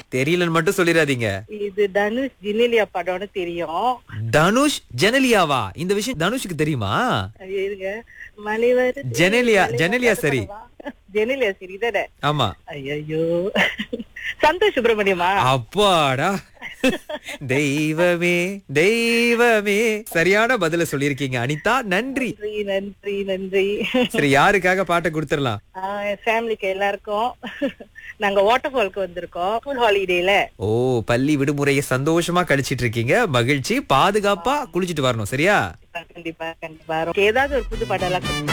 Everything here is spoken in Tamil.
தெரியலன்னு மட்டும் சொல்லிடாதீங்க இது தனுஷ் ஜினிலியா படம்னு தெரியும் தனுஷ் ஜெனலியாவா இந்த விஷயம் தனுஷுக்கு தெரியுமா ஐயோ, இருங்க மலைவர் ஜெனலியா ஜெனலியா சரி ஜெனிலியா சரி தானே ஆமா ஐயோ சந்தோஷ் சுப்பிரமணியமா அப்பாடா தெய்வமே தெய்வமே சரியான பதில சொல்லியிருக்கீங்க அனிதா நன்றி நன்றி நன்றி நன்றி சரி யாருக்காக பாட்டை கொடுத்துடலாம் ஃபேமிலிக்கு எல்லாருக்கும் நாங்க வாட்டர் ஃபால்க்கு வந்திருக்கோம் ஸ்கூல் ஹாலிடேல ஓ பள்ளி விடுமுறையை சந்தோஷமா கழிச்சிட்டு இருக்கீங்க மகிழ்ச்சி பாதுகாப்பா குளிச்சிட்டு வரணும் சரியா கண்டிப்பா கண்டிப்பா ஏதாவது ஒரு புது பாடலாம்